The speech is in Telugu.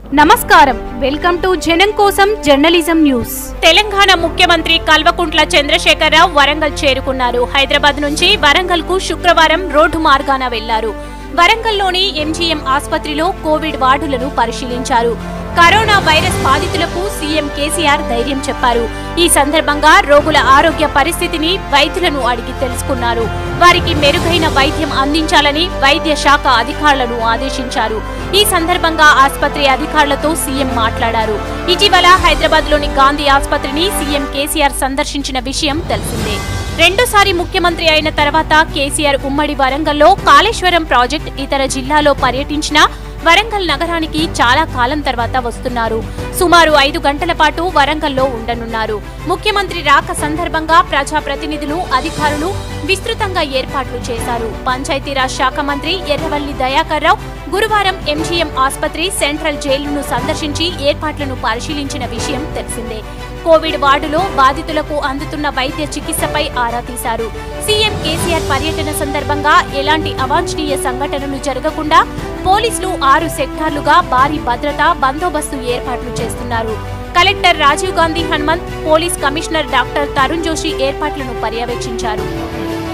నమస్కారం వెల్కమ్ టు జనం కోసం జర్నలిజం న్యూస్ తెలంగాణ ముఖ్యమంత్రి కల్వకుంట్ల చంద్రశేఖరరావు వరంగల్ చేరుకున్నారు హైదరాబాద్ నుంచి వరంగల్ కు శుక్రవారం రోడ్డు మార్గాన వెళ్లారు వరంగల్లోని ఎంజీఎం ఆసుపత్రిలో కోవిడ్ వార్డులను పరిశీలించారు కరోనా వైరస్ బాధితులకు సీఎం కేసీఆర్ ధైర్యం చెప్పారు ఈ సందర్భంగా రోగుల ఆరోగ్య పరిస్థితిని వైద్యులను అడిగి తెలుసుకున్నారు వారికి మెరుగైన వైద్యం అందించాలని వైద్య శాఖ అధికారులను ఆదేశించారు ఈ సందర్భంగా ఆసుపత్రి అధికారులతో సీఎం మాట్లాడారు ఇటీవల హైదరాబాద్ లోని గాంధీ ఆసుపత్రిని సీఎం కేసీఆర్ సందర్శించిన విషయం తెలిసిందే రెండోసారి ముఖ్యమంత్రి అయిన తర్వాత కేసీఆర్ ఉమ్మడి వరంగల్లో కాళేశ్వరం ప్రాజెక్ట్ ఇతర జిల్లాలో పర్యటించిన వరంగల్ నగరానికి చాలా కాలం తర్వాత వస్తున్నారు సుమారు ఐదు గంటల పాటు వరంగల్లో ఉండనున్నారు ముఖ్యమంత్రి రాక సందర్భంగా ప్రజాప్రతినిధులు అధికారులు విస్తృతంగా ఏర్పాట్లు చేశారు పంచాయతీరాజ్ శాఖ మంత్రి ఎర్రవల్లి దయాకర్ రావు గురువారం ఎంజీఎం ఆసుపత్రి సెంట్రల్ జైలును సందర్శించి ఏర్పాట్లను పరిశీలించిన విషయం తెలిసిందే కోవిడ్ వార్డులో బాధితులకు అందుతున్న వైద్య చికిత్సపై ఆరా తీశారు సీఎం కేసీఆర్ పర్యటన సందర్భంగా ఎలాంటి అవాంఛనీయ సంఘటనలు జరగకుండా పోలీసులు ఆరు సెక్టార్లుగా భారీ భద్రతా బందోబస్తు ఏర్పాట్లు చేస్తున్నారు collector Rajiv Gandhi Hanumanth police commissioner doctor Tarun Joshi ఏర్పాట్లను పర్యవేక్షించారు